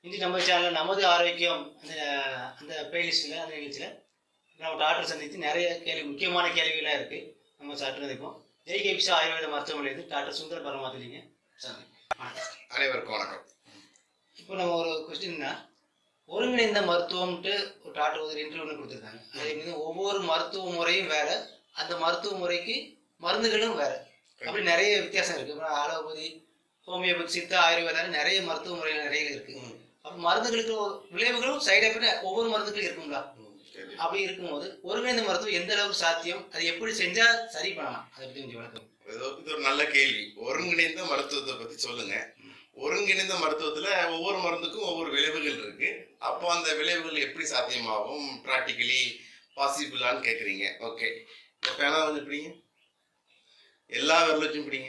இன்று நம்ம சேனலில் நமது ஆரோக்கியம் அந்த அந்த பிளேலிஸ்ட்டில் அந்த நிகழ்ச்சியில் நம்ம டாக்டர் சந்தித்து நிறைய கேள்வி முக்கியமான கேள்விகளாக இருக்குது நம்ம சாப்பிட்டு இருக்கோம் ஜெய்கேபிஷா ஆயுர்வேத மருத்துவமனையிலிருந்து டாக்டர் சுந்தர் பரமாத்திரிங்க சாமி அனைவருக்கும் வணக்கம் இப்போ நம்ம ஒரு கொஸ்டின்னா ஒருங்கிணைந்த மருத்துவம்ட்டு ஒரு டாக்டர் ஒரு இன்டர்வியூ ஒன்று கொடுத்துருக்காங்க அதே மாதிரி ஒவ்வொரு மருத்துவ முறையும் வேற அந்த மருத்துவ முறைக்கு மருந்துகளும் வேற அப்படி நிறைய வித்தியாசம் இருக்கு இப்போ அலோபதி ஹோமியோபதி சித்தா ஆயுர்வேதம் நிறைய மருத்துவ முறைகள் நிறைய இருக்கு அப்போ மருந்துகளுக்கு ஒரு விளைவுகளும் சைடு எஃபெக்ட் ஒவ்வொரு மருந்துகளும் இருக்குங்களா சரி. அப்படி இருக்கும்போது ஒருங்கிணைந்த மருத்துவம் எந்த அளவுக்கு சாத்தியம் அது எப்படி செஞ்சா சரி பண்ணலாம் அதை பத்தி கொஞ்சம் விளக்கம் இது இது ஒரு நல்ல கேள்வி ஒருங்கிணைந்த மருத்துவத்தை பத்தி சொல்லுங்க ஒருங்கிணைந்த மருத்துவத்துல ஒவ்வொரு மருந்துக்கும் ஒவ்வொரு விளைவுகள் இருக்கு அப்போ அந்த விளைவுகள் எப்படி சாத்தியமாகும் ப்ராக்டிக்கலி பாசிபிளான்னு கேக்குறீங்க ஓகே இந்த பேனா கொஞ்சம் பிடிங்க எல்லா விரலச்சும் பிடிங்க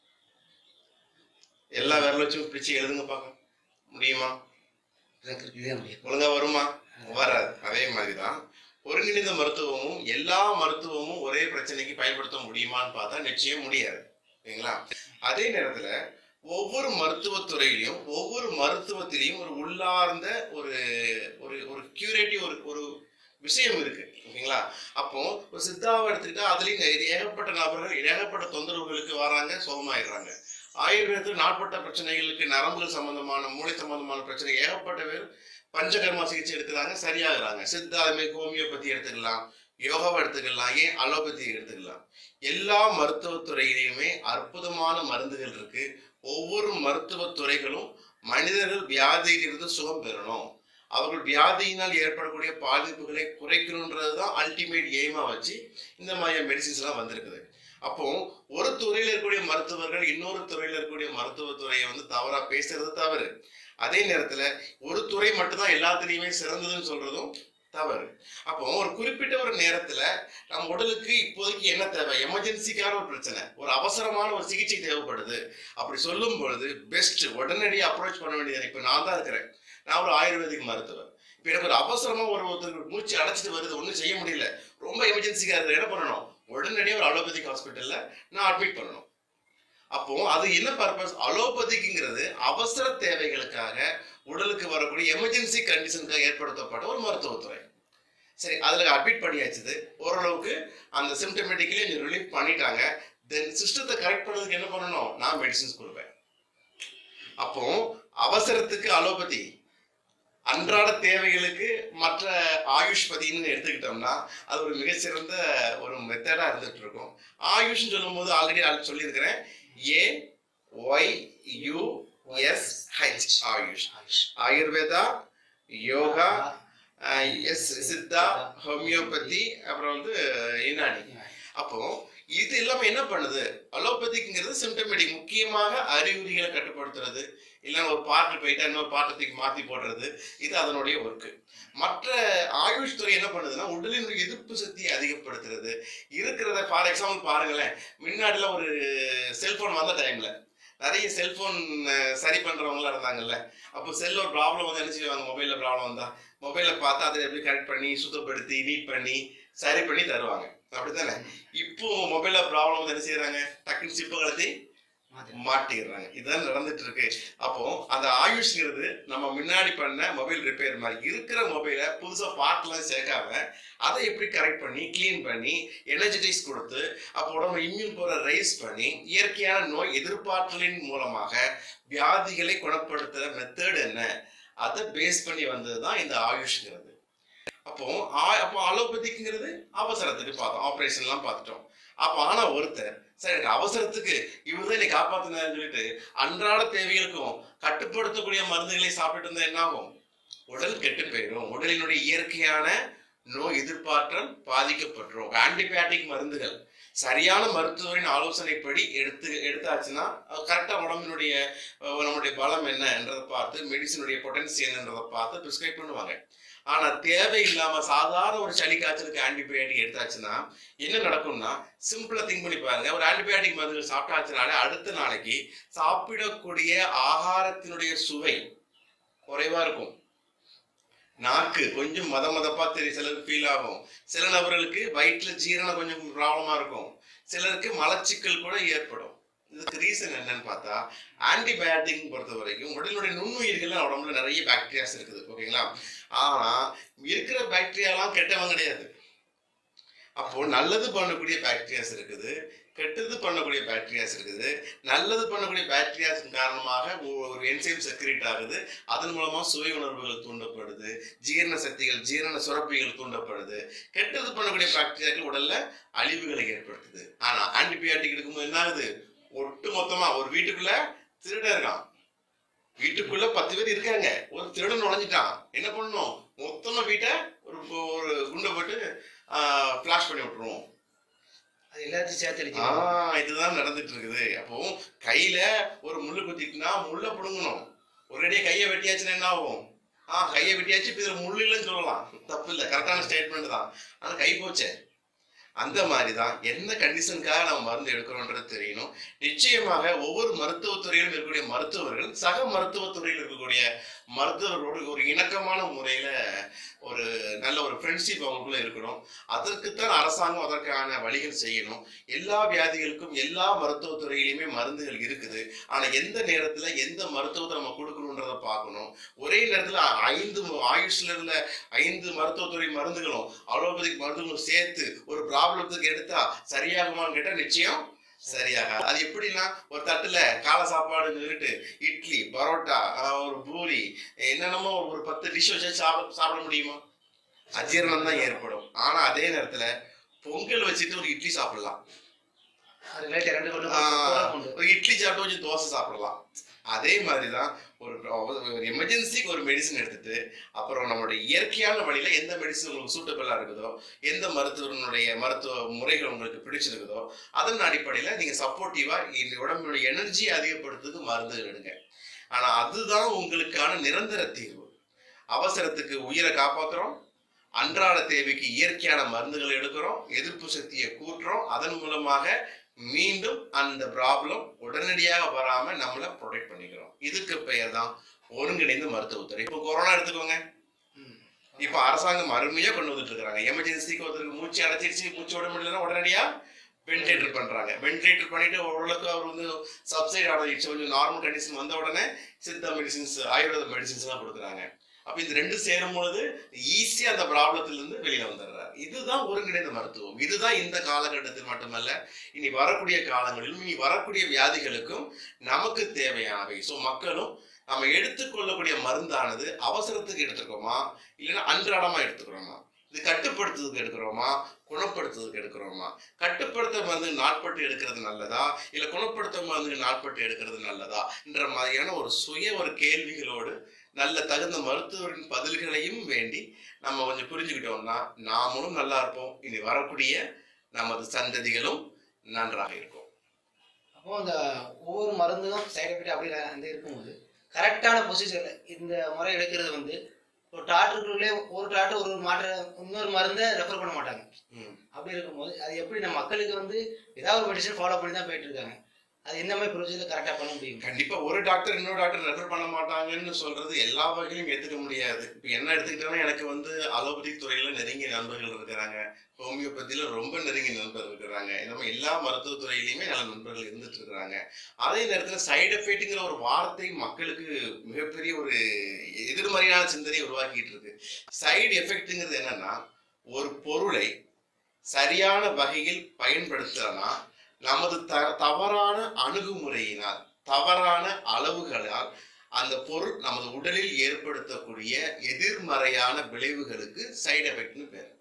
எல்லா விரலச்சும் பிடிச்சு எழுதுங்க பார்க்க முடியுமா இதே முடியும் ஒழுங்கா வருமா வராது அதே மாதிரிதான் ஒருங்கிணைந்த மருத்துவமும் எல்லா மருத்துவமும் ஒரே பிரச்சனைக்கு பயன்படுத்த முடியுமான்னு பார்த்தா நிச்சயம் முடியாது சரிங்களா அதே நேரத்துல ஒவ்வொரு மருத்துவத்துறையிலையும் ஒவ்வொரு மருத்துவத்திலையும் ஒரு உள்ளார்ந்த ஒரு ஒரு ஒரு கியூரேட்டிவ் ஒரு ஒரு விஷயம் இருக்கு ஓகேங்களா அப்போ ஒரு சித்தாவை எடுத்துக்கிட்டா அதுலயும் நிறைய- ஏகப்பட்ட நபர்கள் ஏகப்பட்ட தொந்தரவுகளுக்கு வராங்க சுகமாயிடுறாங்க ஆயுர்வேதத்தில் நாட்பட்ட பிரச்சனைகளுக்கு நரம்புகள் சம்பந்தமான மூளை சம்பந்தமான பிரச்சனை ஏகப்பட்ட பேர் பஞ்சகர்மா சிகிச்சை எடுக்கிறாங்க சரியாகிறாங்க சித்தா அதுமாதிரி ஹோமியோபதி எடுத்துக்கலாம் யோகாவை எடுத்துக்கலாம் ஏன் அலோபதி எடுத்துக்கலாம் எல்லா மருத்துவத் துறையிலையுமே அற்புதமான மருந்துகள் இருக்கு ஒவ்வொரு மருத்துவத் துறைகளும் மனிதர்கள் வியாதியிலிருந்து சுகம் பெறணும் அவர்கள் வியாதியினால் ஏற்படக்கூடிய பாதிப்புகளை குறைக்கணுன்றது தான் அல்டிமேட் எய்மா வச்சு இந்த மாதிரி மெடிசின்ஸ் எல்லாம் வந்திருக்குது அப்போ ஒரு துறையில இருக்கக்கூடிய மருத்துவர்கள் இன்னொரு துறையில இருக்கக்கூடிய மருத்துவத்துறையை வந்து தவறா பேசுறது தவறு அதே நேரத்துல ஒரு துறை மட்டும்தான் எல்லாத்துலயுமே சிறந்ததுன்னு சொல்றதும் தவறு அப்போ ஒரு குறிப்பிட்ட ஒரு நேரத்துல நம்ம உடலுக்கு இப்போதைக்கு என்ன தேவை எமர்ஜென்சிக்கான ஒரு பிரச்சனை ஒரு அவசரமான ஒரு சிகிச்சை தேவைப்படுது அப்படி சொல்லும் பொழுது பெஸ்ட் உடனடியாக அப்ரோச் பண்ண வேண்டியது இப்போ நான் தான் இருக்கிறேன் நான் ஒரு ஆயுர்வேதிக் மருத்துவர் இப்போ எனக்கு ஒரு அவசரமா ஒரு ஒருத்தருக்கு மூச்சு அடைச்சிட்டு வருது ஒன்றும் செய்ய முடியல ரொம்ப எமர்ஜென்சிக்காக இருக்குது என்ன பண்ணணும் உடனடியாக ஒரு அலோபதிக் ஹாஸ்பிட்டல்ல நான் அட்மிட் பண்ணணும் அப்போ அது என்ன பர்பஸ் அலோபதிக்குங்கிறது அவசர தேவைகளுக்காக உடலுக்கு வரக்கூடிய எமர்ஜென்சி கண்டிஷனுக்காக ஏற்படுத்தப்பட்ட ஒரு மருத்துவத்துறை சரி அதில் அட்மிட் பண்ணியாச்சுது ஓரளவுக்கு அந்த சிம்டமேட்டிக்கலி ரிலீஃப் பண்ணிட்டாங்க தென் சிஸ்டத்தை கரெக்ட் பண்ணதுக்கு என்ன பண்ணணும் நான் மெடிசின்ஸ் கொடுப்பேன் அப்போ அவசரத்துக்கு அலோபதி அன்றாட தேவைகளுக்கு மற்ற ஆயுஷ் பதின்னு எடுத்துக்கிட்டோம்னா அது ஒரு மிகச்சிறந்த ஒரு மெத்தடா இருந்துட்டு இருக்கும் ஆயுஷ்னு சொல்லும்போது ஆல்ரெடி சொல்லியிருக்கிறேன் A Y U S H AYUSH Ayurveda yoga எஸ் சித்தா ஹோமியோபதி அப்புறம் வந்து யுனானி அப்போ இது எல்லாமே என்ன பண்ணுது அலோபதிக்குங்கிறது சிம்டமேட்டிக் முக்கியமாக அறிகுறிகளை கட்டுப்படுத்துறது இல்லை ஒரு பாட்டு போயிட்டா இன்னொரு பாட்டத்துக்கு மாற்றி போடுறது இது அதனுடைய ஒர்க்கு மற்ற ஆயுஷ் துறை என்ன பண்ணுதுன்னா உடலினுடைய எதிர்ப்பு சக்தியை அதிகப்படுத்துறது இருக்கிறத ஃபார் எக்ஸாம்பிள் பாருங்களேன் முன்னாடிலாம் ஒரு செல்போன் வந்த டைம்ல நிறைய செல்போன் சரி பண்றவங்களாம் இருந்தாங்கல்ல அப்போ செல்ல ஒரு ப்ராப்ளம் வந்து என்ன செய்வாங்க மொபைல்ல ப்ராப்ளம் வந்தா மொபைலை பார்த்து அதை எப்படி கரெக்ட் பண்ணி சுத்தப்படுத்தி நீட் பண்ணி சரி பண்ணி தருவாங்க அப்படித்தானே இப்போ மொபைல்ல ப்ராப்ளம் வந்து என்ன செய்யறாங்க டக்குன்னு சிப்பை கலத்தி மாட்டிடுறாங்க இதுதான் நடந்துட்டு இருக்கு அப்போ அந்த ஆயுஷ்ங்கிறது நம்ம முன்னாடி பண்ண மொபைல் ரிப்பேர் மாதிரி இருக்கிற மொபைலை புதுசா பார்ட்லாம் சேர்க்காம அதை எப்படி கரெக்ட் பண்ணி க்ளீன் பண்ணி எனர்ஜெட்டிக்ஸ் கொடுத்து அப்போ உடம்பு இம்யூன் போற ரைஸ் பண்ணி இயற்கையான நோய் எதிர்ப்பாற்றலின் மூலமாக வியாதிகளை குணப்படுத்துற மெத்தட் என்ன அதை பேஸ் பண்ணி வந்தது தான் இந்த ஆயுஷ்ங்கிறது அப்போ ஆ- அப்போ அலோபதிக்குங்கிறது அவசரத்துக்கு பார்த்தோம் ஆப்ரேஷன்லாம் பார்த்துட்டோம் அப்போ ஆனா ஒருத்தர் சரி எனக்கு அவசரத்துக்கு இவர் தான் என்னை காப்பாத்தினாருன்னு சொல்லிட்டு அன்றாட தேவைகளுக்கும் கட்டுப்படுத்தக்கூடிய மருந்துகளை சாப்பிட்டு இருந்தா என்ன ஆகும் உடல் கெட்டு போயிடும் உடலினுடைய இயற்கையான நோய் எதிர்ப்பாற்றல் பாதிக்கப்பட்டுரும் ஆன்டிபயாட்டிக் மருந்துகள் சரியான மருத்துவரின் ஆலோசனைப்படி எடுத்து எடுத்தாச்சுன்னா கரெக்டாக உடம்பினுடைய அஹ், நம்மளுடைய பலம் என்னன்றதை பார்த்து மெடிசனுடைய பொட்டன்சி என்னன்றதை பார்த்து ப்ரிஸ்கிரைப் பண்ணுவாங்க ஆனா தேவையில்லாம சாதாரண ஒரு சளி காய்ச்சலுக்கு ஆன்டிபயோட்டிக் எடுத்தாச்சுன்னா என்ன நடக்கும்னா சிம்பிளா திங்க் பண்ணி பாருங்க ஒரு ஆன்டிபயோட்டிக் மருந்துகள் சாப்பிட்டாச்சுனாலே அடுத்த நாளைக்கு சாப்பிடக்கூடிய ஆகாரத்தினுடைய சுவை குறைவா இருக்கும் நாக்கு கொஞ்சம் மத மதப்பா தெரியும் சிலருக்கு ஃபீல் ஆகும் சில நபர்களுக்கு வயிற்றுல ஜீரணம் கொஞ்சம் ப்ராப்ளமா இருக்கும் சிலருக்கு மலச்சிக்கல் கூட ஏற்படும் இதுக்கு ரீசன் என்னன்னு பார்த்தா ஆன்டிபயோட்டிக் பொறுத்த வரைக்கும் உடலுடைய நுண்ணுயிர்கள் உடம்புல நிறைய பாக்டீரியாஸ் இருக்குது ஓகேங்களா ஆனா இருக்கிற பாக்டீரியாலாம் கெட்டவன் கிடையாது அப்போ நல்லது பண்ணக்கூடிய பாக்டீரியாஸ் இருக்குது கெட்டது பண்ணக்கூடிய பாக்டீரியாஸ் இருக்குது நல்லது பண்ணக்கூடிய பாக்டீரியாஸ் காரணமாக ஒ- ஒரு என்சைம் செக்ரேட் ஆகுது அதன் மூலமா சுவை உணர்வுகள் தூண்டப்படுது ஜீரண சக்திகள் ஜீரண சுரப்பிகள் தூண்டப்படுது கெட்டது பண்ணக்கூடிய பாக்டீரியாக்கள் உடல்ல அழிவுகளை ஏற்படுத்துது ஆனா ஆன்டிபயோட்டிக் எடுக்கும்போது என்ன ஆகுது ஒட்டு மொத்தமா ஒரு வீட்டுக்குள்ள திருடன் இருக்கான் வீட்டுக்குள்ள பத்து பேர் இருக்காங்க ஒரு திருடன் நுழைஞ்சிட்டான் என்ன பண்ணணும் மொத்தமா வீட்டை ஒரு ஒரு குண்டை போட்டு ஃபிளாஷ் பண்ணி விட்டுருவோம் அது எல்லாத்தையும் சேர்த்து ஆ அடிக்கணும் இதுதான் நடந்துட்டு இருக்குது அப்போ கையில ஒரு முள்ளு குத்திட்டுனா முள்ள புடுங்கணும் ஒரேடியா கையை வெட்டியாச்சுன்னா என்ன ஆகும் ஆ கையை வெட்டியாச்சு இப்ப இதுல முள்ளு இல்லைன்னு சொல்லலாம் தப்பு இல்லை கரெக்டான ஸ்டேட்மெண்ட் தான் ஆனா கை போச்சே அந்த மாதிரி தான் எந்த கண்டிஷனுக்காக நம்ம மருந்து எடுக்கிறோன்றது தெரியணும் நிச்சயமாக ஒவ்வொரு மருத்துவத்துறையிலும் இருக்கக்கூடிய மருத்துவர்கள் சக மருத்துவத்துறையில் இருக்கக்கூடிய மருத்துவர்களோடு ஒரு இணக்கமான முறையில ஒரு நல்ல ஒரு ஃப்ரெண்ட்ஷிப் அவங்களுக்குள்ள இருக்கணும் அதற்குத்தான் அரசாங்கம் அதற்கான வழிகள் செய்யணும் எல்லா வியாதிகளுக்கும் எல்லா மருத்துவத்துறையிலுமே மருந்துகள் இருக்குது ஆனா எந்த நேரத்துல எந்த மருத்துவத்தை நம்ம கொடுக்கணுன்றத பார்க்கணும் ஒரே நேரத்துல ஐந்து மு- ஆயுஷ்ல இருந்த ஐந்து மருத்துவத்துறை மருந்துகளும் அலோபதிக் மருந்துகளும் சேர்த்து ஒரு ப்ராப்ளத்துக்கு எடுத்தா சரியாகுமான்னு கேட்டா நிச்சயம் சரியாக அது எப்படின்னா ஒரு தட்டுல காலை சாப்பாடு நின்றுட்டு இட்லி பரோட்டா ஆஹ் ஒரு பூரி என்னென்னமோ ஒரு பத்து டிஷ் வச்சு சாப்பிட சாப்பிட முடியுமா அஜீரணம் தான் ஏற்படும் ஆனா அதே நேரத்துல பொங்கல் வச்சுட்டு ஒரு இட்லி சாப்பிடலாம் அது ரிலேட்டட் ரெண்டு கொண்டு ஆஹ் உண்டு ஒரு இட்லி சாப்பிட்டு கொஞ்சம் தோசை சாப்பிடலாம் அதே மாதிரி தான் ஒரு ஒரு எமர்ஜென்சிக்கு ஒரு மெடிசன் எடுத்துட்டு அப்புறம் நம்மளுடைய இயற்கையான வழியில எந்த மெடிசன் உங்களுக்கு சூட்டபிளா இருக்குதோ எந்த மருத்துவனுடைய மருத்துவ முறைகள் உங்களுக்கு பிடிச்சிருக்குதோ அதன் அடிப்படையில நீங்க சப்போர்ட்டிவா இந்த உடம்புடைய எனர்ஜி அதிகப்படுத்துறதுக்கு மருந்துகள் எடுங்க ஆனா அதுதான் உங்களுக்கான நிரந்தர தீர்வு அவசரத்துக்கு உயிரை காப்பாத்துறோம் அன்றாட தேவைக்கு இயற்கையான மருந்துகளை எடுக்கிறோம் எதிர்ப்பு சக்தியை கூட்டுறோம் அதன் மூலமாக மீண்டும் அந்த ப்ராப்ளம் உடனடியாக வராம நம்மளை ப்ரொடெக்ட் பண்ணிக்கிறோம் இதுக்கு பெயர் தான் ஒருங்கிணைந்த மருத்துவத்துறை இப்போ கொரோனா எடுத்துக்கோங்க ம். இப்போ அரசாங்கம் அருமையா கொண்டு வந்துட்டு இருக்காங்க எமர்ஜென்சிக்கு ஒருத்தருக்கு மூச்சு அடைச்சிருச்சு மூச்சு விட முடியலன்னா உடனடியா வென்டிலேட்டர் பண்றாங்க வென்டிலேட்டர் பண்ணிட்டு ஓரளவுக்கு அவர் வந்து சப்சைட் ஆகிடுச்சு கொஞ்சம் நார்மல் கண்டிஷன் வந்த உடனே சித்தா மெடிசின்ஸ் ஆயுர்வேத மெடிசின்ஸ் எல்லாம் கொடுக்குறாங்க அப்ப இது ரெண்டு சேரும் பொழுது ஈஸியா அந்த ப்ராப்ளத்துல இருந்து வெளியில வந்துடுறாரு இதுதான் ஒருங்கிணைந்த மருத்துவம் இதுதான் இந்த காலகட்டத்தில் மட்டுமல்ல இனி வரக்கூடிய காலங்களிலும் இனி வரக்கூடிய வியாதிகளுக்கும் நமக்கு தேவையானவை ஸோ மக்களும் நம்ம எடுத்துக்கொள்ளக்கூடிய மருந்தானது அவசரத்துக்கு எடுத்துக்கிறோமா இல்லைன்னா அன்றாடமா எடுத்துக்கிறோமா இது கட்டுப்படுத்துறதுக்கு எடுக்கிறோமா குணப்படுத்துறதுக்கு எடுக்கிறோமா கட்டுப்படுத்த மருந்து நாட்பட்டு எடுக்கிறது நல்லதா இல்ல குணப்படுத்த மருந்து நாட்பட்டு எடுக்கிறது நல்லதா என்ற மாதிரியான ஒரு சுய ஒரு கேள்விகளோடு நல்ல தகுந்த மருத்துவரின் பதில்களையும் வேண்டி நம்ம கொஞ்சம் புரிஞ்சுக்கிட்டோம்னா நாமளும் நல்லா இருப்போம் இனி வரக்கூடிய நமது சந்ததிகளும் நன்றாக இருக்கும் அப்போ அந்த ஒவ்வொரு மருந்தும் சைடு எஃபெக்ட் அப்படி அந்த இருக்கும்போது கரெக்டான பொசிஷனில் இந்த முறை எடுக்கிறது வந்து ஒரு டாக்டருக்குள்ளே ஒரு டாக்டர் ஒரு மாற்ற இன்னொரு மருந்தை ரெஃபர் பண்ண மாட்டாங்க ம். அப்படி இருக்கும்போது அது எப்படி நம்ம மக்களுக்கு வந்து ஏதாவது ஒரு மெடிசன் ஃபாலோ பண்ணி தான் போயிட்டு இருக்காங்க அது எந்த மாதிரி ப்ரொசீஜர் கரெக்டாக பண்ண முடியும் கண்டிப்பா ஒரு டாக்டர் இன்னொரு டாக்டர் ரெஃபர் பண்ண மாட்டாங்கன்னு சொல்றது எல்லா வகையிலும் ஏத்துக்க முடியாது இப்ப என்ன எடுத்துக்கிட்டோம்னா எனக்கு வந்து அலோபதி துறையில நெருங்கிய நண்பர்கள் இருக்கிறாங்க ஹோமியோபதியில ரொம்ப நெருங்கிய நண்பர் இருக்கிறாங்க இந்த மாதிரி எல்லா மருத்துவ துறையிலுமே நல்ல நண்பர்கள் இருந்துட்டு இருக்கிறாங்க அதே நேரத்துல சைடு எஃபெக்ட்ங்கிற ஒரு வார்த்தை மக்களுக்கு மிகப்பெரிய ஒரு எதிர்மறையான சிந்தனையை உருவாக்கிட்டு இருக்கு சைடு எஃபெக்ட்ங்கிறது என்னன்னா ஒரு பொருளை சரியான வகையில் பயன்படுத்தலனா நமது த தவறான அணுகுமுறையினால் தவறான அளவுகளால் அந்த பொருள் நமது உடலில் ஏற்படுத்தக்கூடிய எதிர்மறையான விளைவுகளுக்கு சைடு எஃபெக்ட்னு பேர்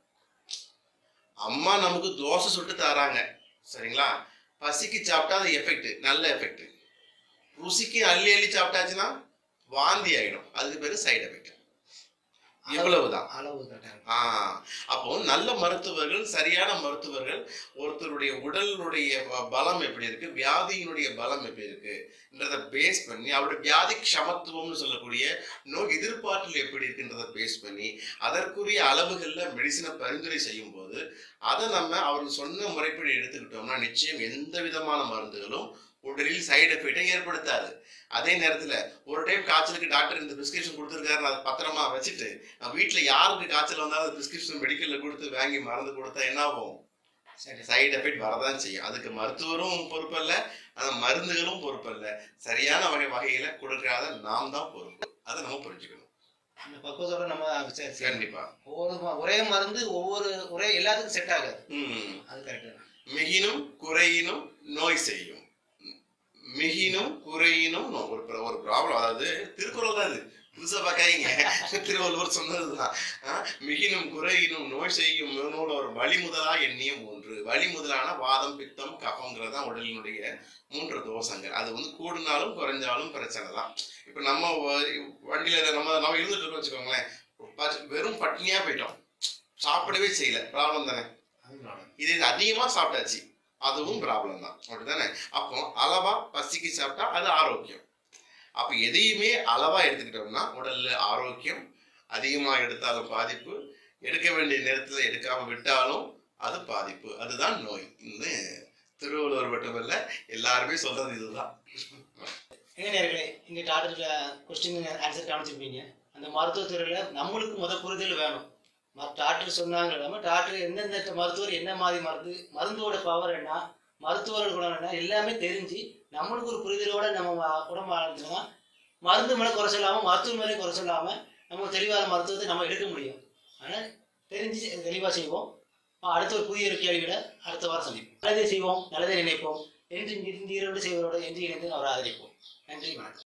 அம்மா நமக்கு தோசை சுட்டு தராங்க சரிங்களா பசிக்கு சாப்பிட்டா அது எஃபெக்ட் நல்ல எஃபெக்ட் ருசிக்கு அள்ளி அள்ளி சாப்பிட்டாச்சுன்னா வாந்தி ஆயிடும் அதுக்கு பேரு சைடு எஃபெக்ட் இவ்வளவுதான் அளவு கரெக்டாக ஆஹ் அப்போ நல்ல மருத்துவர்கள் சரியான மருத்துவர்கள் ஒருத்தருடைய உடலுடைய ப- பலம் எப்படி இருக்கு வியாதியினுடைய பலம் எப்படி இருக்குன்றத பேஸ் பண்ணி அவருடைய வியாதி க்ஷமத்துவம்னு சொல்லக்கூடிய நோய் எதிர்பார்த்தல் எப்படி இருக்குன்றத பேஸ் பண்ணி அதற்குரிய அளவுகள்ல மெடிசினை பரிந்துரை செய்யும் போது அதை நம்ம அவர்கள் சொன்ன முறைப்படி எடுத்துக்கிட்டோம்னா நிச்சயம் எந்த விதமான மருந்துகளும் உடலில் சைடு எஃபெக்டை ஏற்படுத்தாது அதே நேரத்துல ஒரு டைம் காய்ச்சலுக்கு டாக்டர் இந்த பிரிஸ்கிரிப்ஷன் கொடுத்துருக்காரு அதை பத்திரமா வச்சுட்டு நான் வீட்டில் யாருக்கு காய்ச்சல் வந்தாலும் பிரிஸ்கிரிப்ஷன் மெடிக்கலில் கொடுத்து வாங்கி மருந்து கொடுத்தா என்ன ஆகும் சரி சைடு எஃபெக்ட் வரதான் செய்யும் அதுக்கு மருத்துவரும் பொறுப்பல்ல அந்த மருந்துகளும் பொறுப்பல்ல சரியான வகை வகையில கொடுக்காத நாம் தான் பொறுப்பு அதை நம்ம புரிஞ்சுக்கணும் அந்த பக்குவத்தோட நம்ம சரி, சரி. கண்டிப்பா ஒவ்வொரு ம- ஒரே மருந்து ஒவ்வொரு ஒரே எல்லாத்துக்கும் செட் ஆகாது ம் அது கரெக்டு தான் மிகினும் குறையினும் நோய் செய்யும் மிகினும் குறையினும் நோ- ஒரு பிர- ஒரு ப்ராப்ளம் அதாவது திருக்குறள் தான் இது புதுசா பார்க்காதீங்க திருவள்ளுவர் சொன்னதுதான் ஆ, மிகினும் குறையினும் நோய் செய்யும் நூல் ஒரு வழி முதலா எண்ணியும் ஒன்று வழி முதலான வாதம் பித்தம் கஃபங்கிறது தான் உடலினுடைய மூன்று தோஷங்கள் அது வந்து கூடுனாலும் குறைஞ்சாலும் பிரச்சனை தான் இப்போ நம்ம வ- வண்டியில நம்ம நம்ம இருந்துட்டு இருக்கோம் வச்சுக்கோங்களேன் பச்ச- வெறும் பட்னியா போயிட்டோம் சாப்பிடவே செய்யல ப்ராப்ளம் தானே அது problem. இது அதிகமா சாப்பிட்டாச்சு அதுவும் ப்ராப்ளம் தான் அப்படிதானே அப்போ அளவா பசிக்கு சாப்பிட்டா அது ஆரோக்கியம் அப்ப எதையுமே அளவா எடுத்துக்கிட்டோம்னா உடல்ல ஆரோக்கியம் அதிகமா எடுத்தாலும் பாதிப்பு எடுக்க வேண்டிய நேரத்துல எடுக்காம விட்டாலும் அது பாதிப்பு அதுதான் நோய் இந்த திருவள்ளுவர் மட்டுமல்ல எல்லாருமே சொல்றது இதுதான் எங்க நேர்களே இங்க டாக்டர் கொஸ்டின் ஆன்சர் காமிச்சிருப்பீங்க அந்த மருத்துவத்துறையில் நம்மளுக்கு முத புரிதல் வேணும் ம- டாக்டர் சொன்னாங்க இல்லாமல் டாக்டர் எந்தெந்த மருத்துவர் என்ன மாதிரி மருந்து மருந்தோட பவர் என்ன மருத்துவர்கள் குணம் என்ன எல்லாமே தெரிஞ்சு நம்மளுக்கு ஒரு புரிதலோட நம்ம வ- உடம்பு ஆரம்பிச்சோம்னா மருந்து மேலே குறை சொல்லாமல் மருத்துவ மேலே குறை சொல்லாமல் நம்ம தெளிவான மருத்துவத்தை நம்ம எடுக்க முடியும் ஆனால் தெரிஞ்சு தெளிவாக செய்வோம் அடுத்த ஒரு புதிய ஒரு கேள்வியோட அடுத்த வாரம் சந்திப்போம் நல்லதே செய்வோம் நல்லதே நினைப்போம் என்று இந்தியரோடு செய்வரோடு என்று இணைந்து அவரை ஆதரிப்போம் நன்றி வணக்கம்